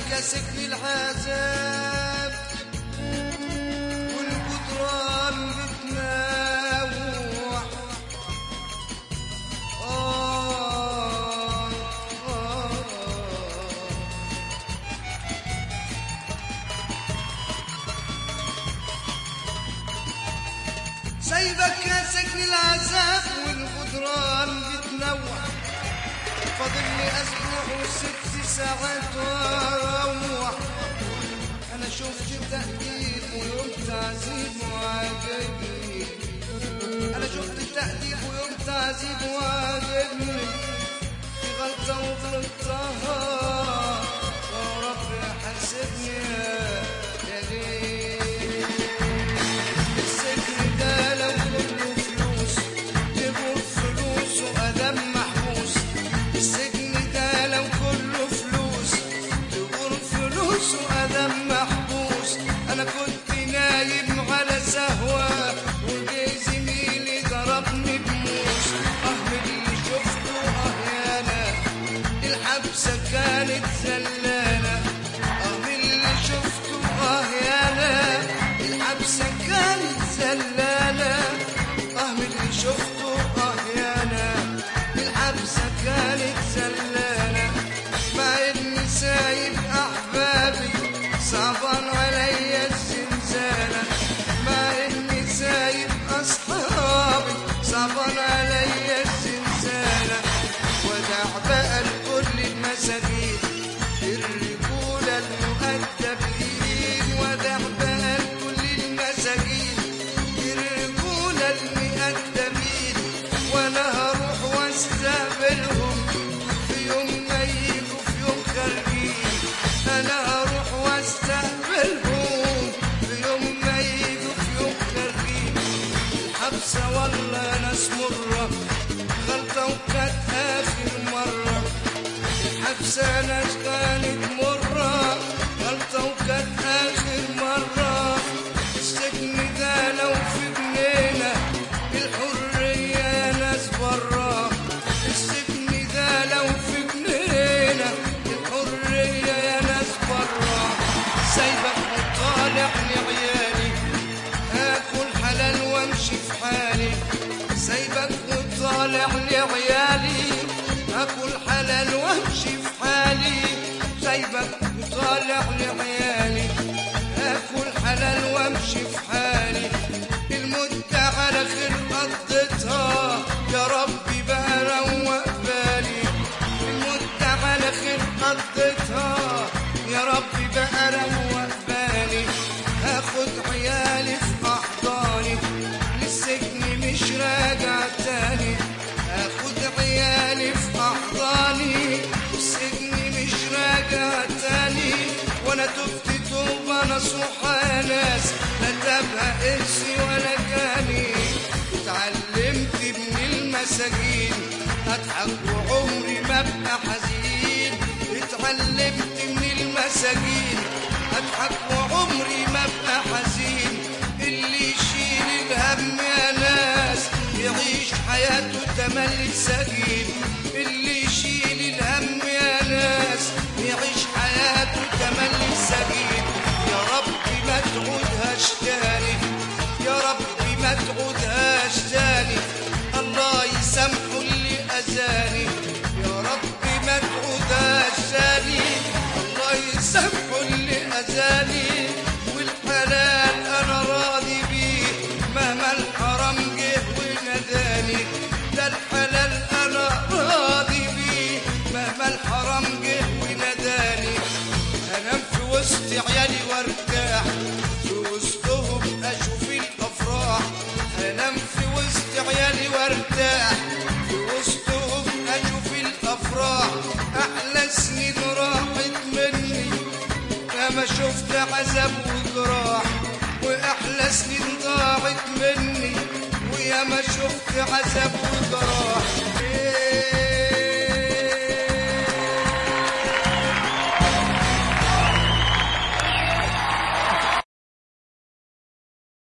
يا سجن العذاب والجدران بتناوح آه آه سايبك يا سجن العذاب والغدران بتنوع فاضل لي اسبوع وست ساعات واروح انا شفت تأديب ويوم تعذيب وعجبني انا شفت تأديب ويوم تعذيب وعجبني في غلطة وغلطتها يا رب حاسبني يا يا ليل السجن ده لو كله فلوس تبور فلوس وأدم محبوس السجن ده لو كله فلوس تبور فلوس وأدم محبوس أنا كنت نايم على سهوة وجي زميلي ضربني بموس أه من اللي شفته أه يا أنا الحبسة كانت زلانة اه من اللي شفته اه يا انا الحبسة كانت زلانة اه من اللي شفته اه يا انا الحبسة كانت زلانة مع اني سايب احبابي صعبان عليا الزنزانة مع اني سايب اصحابي صعبان عليا الزنزانة ودع بقى لكل المساجين الرجولة المؤدبين ودع بقى لكل المساجين الرجولة المؤدبين وانا هروح واستقبلهم في يوم ما يجوا في يوم خارجين انا هروح واستقبلهم في يوم ما يجوا في يوم خارجين الحبسة والله ناس مرة غلطة وكانت آخر مرة الحبسة ناس كانت مرة غلطة وكانت آخر مرة السجن ده لو في جنينة الحرية يا ناس برا السجن ده لو في جنينة الحرية يا ناس برا سايبك وطالع لعيالي اكل حلال وامشي في حالي سايبك وطالع لعيالي اكل حلال وامشي في حالي سايبك وطالع لعيالي اكل حلال وامشي في حالي المدة على خير قضيتها يا ربي بقى روق بالي المدة على خير قضيتها يا ربي بقى روق بالي هاخد عيالي في احضاني للسجن مش راجع تاني هاخد عيالي في احضاني السجن مش راجع تاني وانا تبت توبة نصوحة يا ناس لا تبقى انسي ولا جاني اتعلمت من المساجين اضحك وعمري ما ابقى حزين اتعلمت من المساجين اضحك وعمري ما ابقى حزين اللي يشيل الهم يا ناس يعيش حياته تملي سجين اللي يشيل الهم يا ناس يعيش حياته تملي سجين يا ربي ما تعودهاش تاني يا ربي ما تعودهاش تاني الله يسامحه اللي اذاني يا ربي ما تعودهاش تاني الله يسامحه اللي اذاني والحلال انا راضي بيه مهما الحرام جه وناداني ده الحلال انا راضي بيه مهما الحرام جه وناداني انام في وسط عيالي وارتاح في وسطهم اشوف الافراح انام في وسط عيالي وارتاح في وسطهم اشوف الافراح احلى سنين راحت مني فما شفت عذاب وجراح واحلى سنين ضاعت مني ويا ما شفت عذاب وجراح